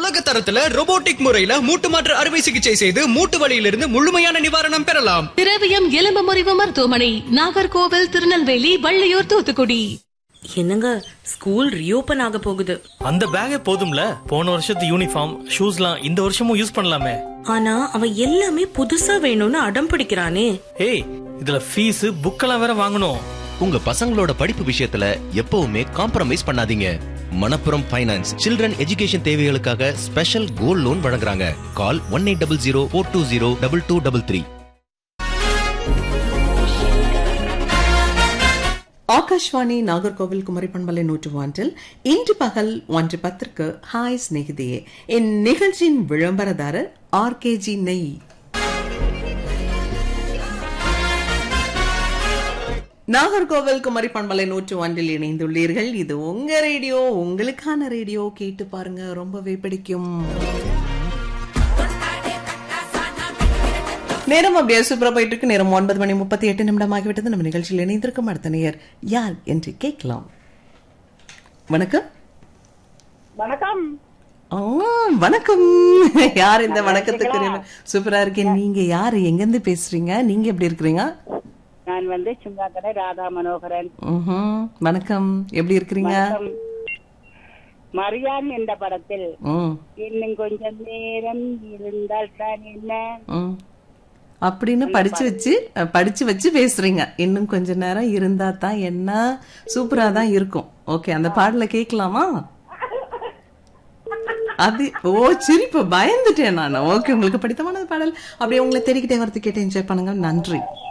உலக தரத்துல robotic முறையில மூட்டு மாற்று அறுவை சிகிச்சை செய்து மூட்டு வலியிலிருந்து முழுமையான நிவாரணம் பெறலாம் திரவியம் எலும்பு முறிவு மருத்துவமனை நாகர்கோவில் திருநெல்வேலி வள்ளியூர் தூத்துக்குடி என்னங்க ஸ்கூல் ரீஓபன் ஆக போகுது அந்த பேக்கே போதும்ல போன வருஷத்து யூனிஃபார்ம் ஷூஸ்லாம் இந்த வருஷமும் யூஸ் பண்ணலாமே ஆனா அவன் எல்லாமே புதுசா வேணும்னு அடம் பிடிக்கிறானே ஏய் இதுல ஃபீஸ் புக்கெல்லாம் வேற வாங்கணும் உங்க பசங்களோட படிப்பு விஷயத்துல எப்பவுமே காம்ப்ரமைஸ் பண்ணாதீங்க மணப்புரம் ஃபைனான்ஸ் சில்ட்ரன் எஜுகேஷன் தேவைகளுக்காக ஸ்பெஷல் கோல்ட் லோன் வழங்குறாங்க call one eight double zero four two zero double two double three Akashvani Nagercoil Kumari பண்பலை நூற்று ஒன்றில் இன்று பகல் ஒன்று பத்திற்கு ஹாய் சிநேகிதியே என் நிகழ்ச்சியின் விளம்பரதாரர் ஆர்கேஜி நெய் நாகர்கோவில் குமரி பண்பலை நூற்று ஒன்றில் இணைந்துள்ளீர்கள் இது உங்க ரேடியோ உங்களுக்கான ரேடியோ கேட்டு பாருங்க ரொம்பவே பிடிக்கும் நேரம் அப்படியே சூப்பரா போயிட்டு இருக்கு நேரம் ஒன்பது மணி முப்பத்தி எட்டு நிமிடம் ஆகிவிட்டது நம்ம நிகழ்ச்சியில் இணைந்திருக்கும் அடுத்த நேயர் யார் என்று கேட்கலாம் வணக்கம் வணக்கம் ஆ, வணக்கம் யார் இந்த வணக்கத்துக்கு சூப்பரா இருக்கேன் நீங்க யாரு எங்க இருந்து பேசுறீங்க நீங்க எப்படி இருக்கிறீங்க நான் வந்து சுங்காக்கடை ராதா மனோகரன் ம்ஹும். வணக்கம் எப்படி இருக்கிறீங்க வணக்கம். மரியான் என்ற படத்தில் ம், இன்னும் கொஞ்சம் நேரம் இருந்தால் தான் என்ன ம். அப்படின்னு படிச்சு வச்சு அஹ், படிச்சு வச்சு பேசுறீங்க இன்னும் கொஞ்ச நேரம் இருந்தா தான் என்ன சூப்பரா தான் இருக்கும் ஓகே அந்த பாடல கேட்கலாமா அது ஓ சிரிப்பு பயந்துட்டேன் நான் ஓகே உங்களுக்கு பிடித்தமான பாடல் அப்படியே உங்களை தேடிக்கிட்டே வரது கேட்டு என்ஜாய் பண்ணுங்க நன்றி